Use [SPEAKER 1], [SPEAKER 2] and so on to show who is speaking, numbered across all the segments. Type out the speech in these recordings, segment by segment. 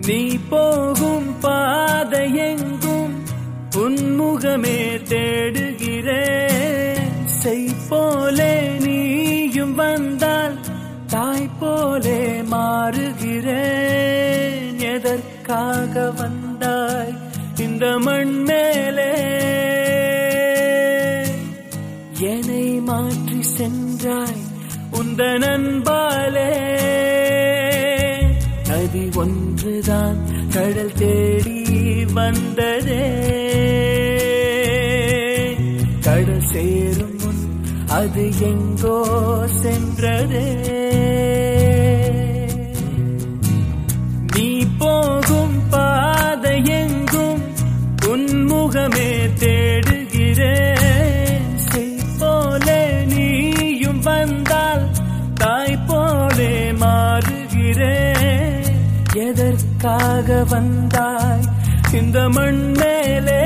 [SPEAKER 1] நீ போகும் பாதை எங்கும் உன்முகமே தேடுகிறேன் செய் போலே நீயும் வந்தால் தாய் போலே மாறுகிறேன் எதற்காக வந்தாய் இந்த மண் மேலே என்னை மாற்றி சென்றாய் உந்த நண்பாலே நதி ஒன்றுதான் கடல் தேடி வந்ததே கடல் சேரும் முன் அது எங்கோ சென்றதே நீ போகும் பாதை எங்கும் உன்முகமே தேடுகிறேன் செய் போலே நீயும் வந்தால் தாய் போலே மாறுகிறேன் எதற்காக வந்தாய் இந்த மண் மேலே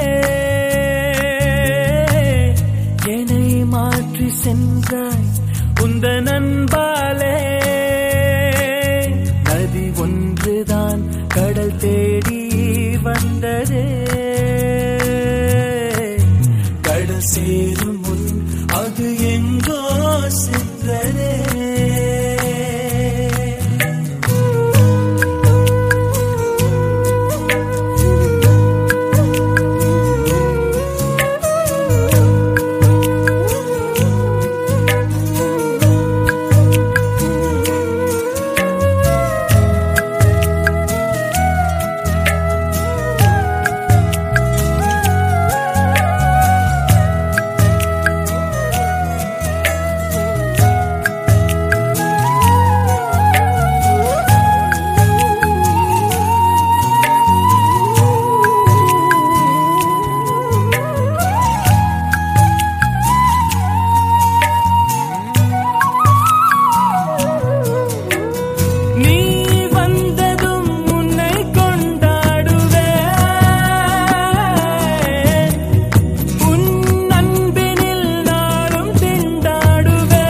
[SPEAKER 1] என்னை மாற்றி சென்றாய் உந்த நண்பாலே நதி ஒன்றுதான் கடல் தேடி வந்ததே கடல் சேரும் முன் அது எங்கோ சென்றதே நீ வந்ததும் உன்னை கொண்டாடுவே உன் அன்பினில் நாளும் திண்டாடுவே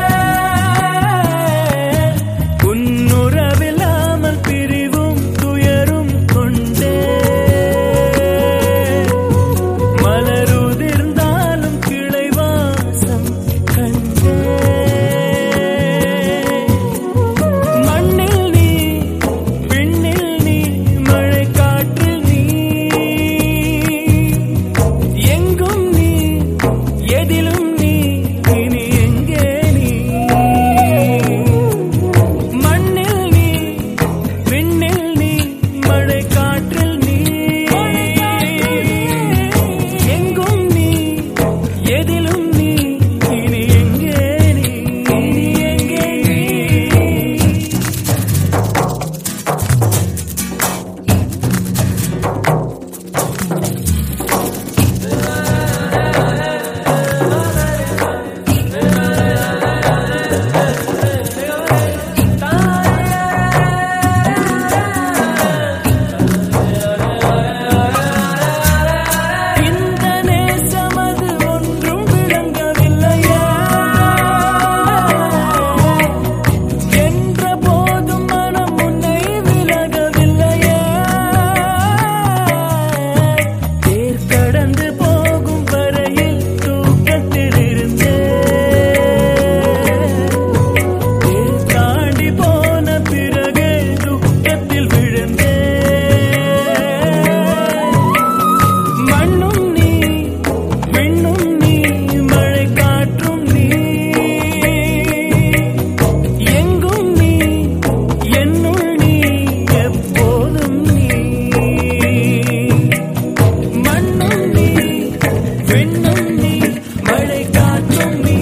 [SPEAKER 1] உன் உறவில்லாமல் பிரிவும் துயரும் கொண்டே மலருதிர்ந்தாலும் கிளை வாசம் கண்டே மண்ணில் நீ விண்ணில் நீ மழை காற்றில் நீ எங்கும் நீ எதிலும் நீ இனி எங்கே நீ மண்ணில் நீ விண்ணில் நீ மழை காற்றில் நீ எங்கும் நீ எதிலும் நீ இனி எங்கே நீ இனி எங்கே நீ இந்த நேசமது ஒன்றும் விளங்கவில்லையா என்ற போதும் மனம் உன்னை விலகவில்லையா தேர் கடந்து போகும் வரையில் தூக்கத்தில் இருந்தே தேர் தாண்டி போன பிறகு துக்கத்தில் விழுந்தே மண்ணும் நீ விண்ணும் நீ மழை காற்றும் நீ எங்கும் நீ என்னுள் நீ எப்போதும் நீ மண்ணும் நீ விண்ணும் நீ மழை காற்றும் நீ